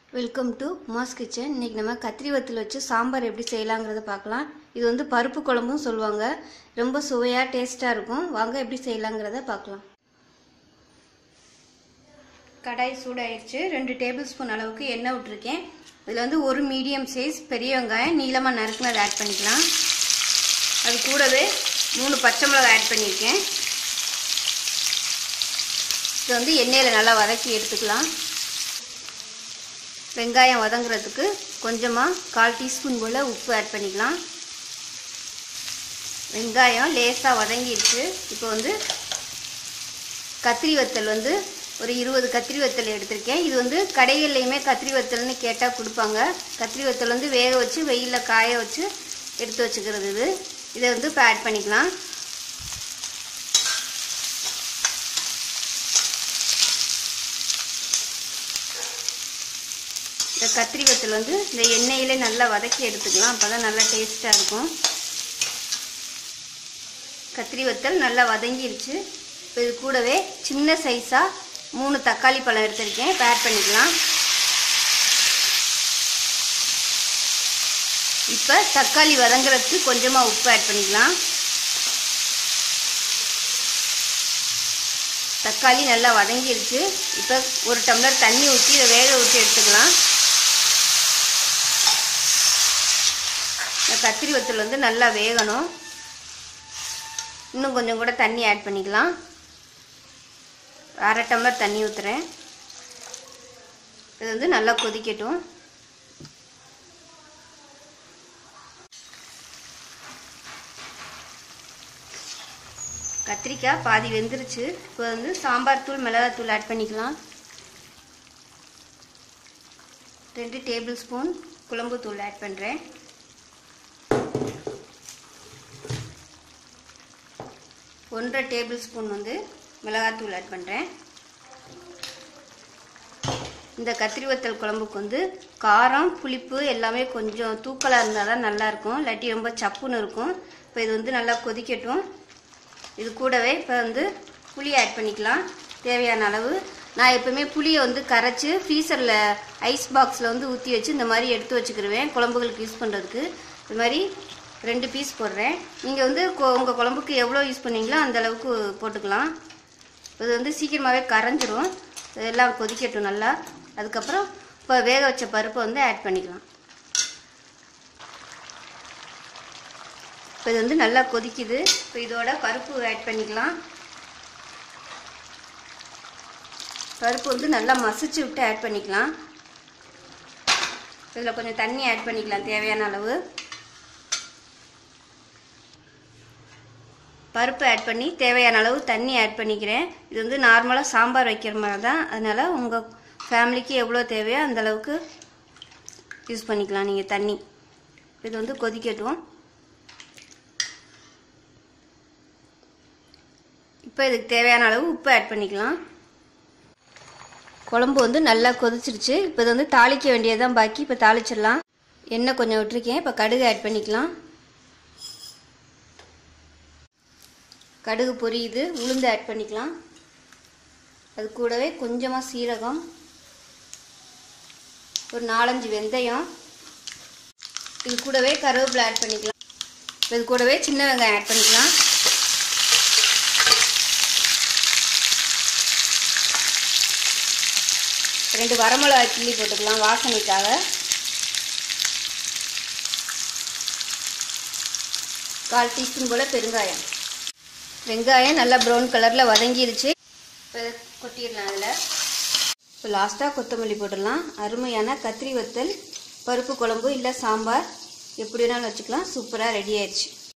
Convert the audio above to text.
welcome to mass kitchen இன்னைக்கு நம்ம கத்திரி வத்தல் வச்சு சாம்பார் எப்படி செய்யலாங்கிறத பார்க்கலாம் இது வந்து பருப்பு குழம்பும் சொல்லுவாங்க ரொம்ப சுவையாக டேஸ்ட்டாக இருக்கும் வாங்க எப்படி செய்யலாங்கிறத பார்க்கலாம் கடாய் சூடாயிருச்சு ரெண்டு டேபிள் ஸ்பூன் அளவுக்கு எண்ணெய் விட்டுருக்கேன் இதில் வந்து ஒரு மீடியம் சைஸ் பெரிய வெங்காயம் நீளமாக நறுக்குனதை ஆட் பண்ணிக்கலாம் அது கூடவே மூணு பச்சை மிளகாய் ஆட் பண்ணியிருக்கேன் இது வந்து எண்ணெயில் நல்லா வதக்கி எடுத்துக்கலாம் வெங்காயம் வதங்குறதுக்கு கொஞ்சமாக கால் டீஸ்பூன் போல் உப்பு ஆட் பண்ணிக்கலாம் வெங்காயம் லேசாக வதங்கிடுச்சு இப்போ வந்து கத்திரி வத்தல் வந்து ஒரு இருபது கத்திரி வத்தல் எடுத்திருக்கேன் இது வந்து கடைகள்லையுமே கத்திரி வத்தல்னு கேட்டால் கொடுப்பாங்க கத்திரி வத்தல் வந்து வேக வச்சு வெயிலில் காய வச்சு எடுத்து வச்சுக்கிறது இது இதை வந்து இப்போ ஆட் பண்ணிக்கலாம் இந்த கத்திரி வத்தல் வந்து இந்த எண்ணெயிலே நல்லா வதக்கி எடுத்துக்கலாம் அப்போ தான் நல்லா டேஸ்ட்டாக இருக்கும் கத்திரி வத்தல் நல்லா வதங்கிருச்சு இப்போ இது கூடவே சின்ன சைஸாக மூணு தக்காளி பழம் எடுத்திருக்கேன் இப்போ ஆட் பண்ணிக்கலாம் இப்போ தக்காளி வதங்குறதுக்கு கொஞ்சமாக உப்பு ஆட் பண்ணிக்கலாம் தக்காளி நல்லா வதங்கிருச்சு இப்போ ஒரு டம்ளர் தண்ணி ஊற்றி இதை வேக ஊற்றி எடுத்துக்கலாம் இந்த கத்திரி வத்தல் வந்து நல்லா வேகணும் இன்னும் கொஞ்சம் கூட தண்ணி ஆட் பண்ணிக்கலாம் அரை டம்ளர் தண்ணி ஊற்றுறேன் இது வந்து நல்லா கொதிக்கட்டும் கத்திரிக்காய் பாதி வெந்துருச்சு இப்போ வந்து சாம்பார் தூள் மிளகாத்தூள் ஆட் பண்ணிக்கலாம் ரெண்டு டேபிள் ஸ்பூன் குழம்பு தூள் ஆட் பண்ணுறேன் ஒன்றரை டேபிள் ஸ்பூன் வந்து மிளகாத்தூள் ஆட் பண்ணுறேன் இந்த கத்திரி வத்தல் குழம்புக்கு வந்து காரம் புளிப்பு எல்லாமே கொஞ்சம் தூக்கலாக இருந்தால் தான் நல்லாயிருக்கும் இல்லாட்டி ரொம்ப சப்புன்னு இருக்கும் இப்போ இது வந்து நல்லா கொதிக்கட்டும் இது கூடவே இப்போ வந்து புளி ஆட் பண்ணிக்கலாம் தேவையான அளவு நான் எப்பவுமே புளியை வந்து கரைச்சி ஃப்ரீசரில் ஐஸ் பாக்ஸில் வந்து ஊற்றி வச்சு இந்த மாதிரி எடுத்து வச்சுக்கிருவேன் குழம்புகளுக்கு யூஸ் பண்ணுறதுக்கு இது மாதிரி ரெண்டு பீஸ் போடுறேன் நீங்கள் வந்து உங்கள் குழம்புக்கு எவ்வளோ யூஸ் பண்ணுவீங்களோ அந்த அளவுக்கு போட்டுக்கலாம் இது வந்து சீக்கிரமாகவே கரைஞ்சிரும் இதெல்லாம் கொதிக்கட்டும் நல்லா அதுக்கப்புறம் இப்போ வேக வச்ச பருப்பை வந்து ஆட் பண்ணிக்கலாம் இப்போ இது வந்து நல்லா கொதிக்குது இப்போ இதோட பருப்பு ஆட் பண்ணிக்கலாம் பருப்பு வந்து நல்லா மசிச்சு விட்டு ஆட் பண்ணிக்கலாம் இதில் கொஞ்சம் தண்ணி ஆட் பண்ணிக்கலாம் தேவையான அளவு பருப்பு ஆட் பண்ணி தேவையான அளவு தண்ணி ஆட் பண்ணிக்கிறேன் இது வந்து நார்மலாக சாம்பார் வைக்கிற மாதிரி தான் அதனால் உங்கள் ஃபேமிலிக்கு எவ்வளோ தேவையோ அந்த அளவுக்கு யூஸ் பண்ணிக்கலாம் நீங்கள் தண்ணி இது வந்து கொதிக்கட்டும் இப்போ இதுக்கு தேவையான அளவு உப்பு ஆட் பண்ணிக்கலாம் குழம்பு வந்து நல்லா கொதிச்சிருச்சு இப்போ இது வந்து தாளிக்க வேண்டியதுதான் பாக்கி இப்போ தாளிச்சிடலாம் எண்ணெய் கொஞ்சம் விட்டுருக்கேன் இப்போ கடுகு ஆட் பண்ணிக்கலாம் கடுகு பொரியுது உளுந்து ஆட் பண்ணிக்கலாம் அது கூடவே கொஞ்சமாக சீரகம் ஒரு நாலஞ்சு வெந்தயம் இது கூடவே கருவேப்பிலை ஆட் பண்ணிக்கலாம் இது கூடவே சின்ன வெங்காயம் ஆட் பண்ணிக்கலாம் ரெண்டு வரமிளகா கிள்ளி போட்டுக்கலாம் வாசனைக்காக கால் டீஸ்பூன் போல் பெருங்காயம் வெங்காயம் நல்லா ப்ரௌன் கலரில் வதங்கிருச்சு இப்போ கொட்டிடலாம் அதில் இப்போ லாஸ்ட்டாக கொத்தமல்லி போட்டுடலாம் அருமையான கத்திரி வத்தல் பருப்பு குழம்பு இல்லை சாம்பார் எப்படி வேணாலும் வச்சுக்கலாம் சூப்பராக ரெடி ஆயிடுச்சு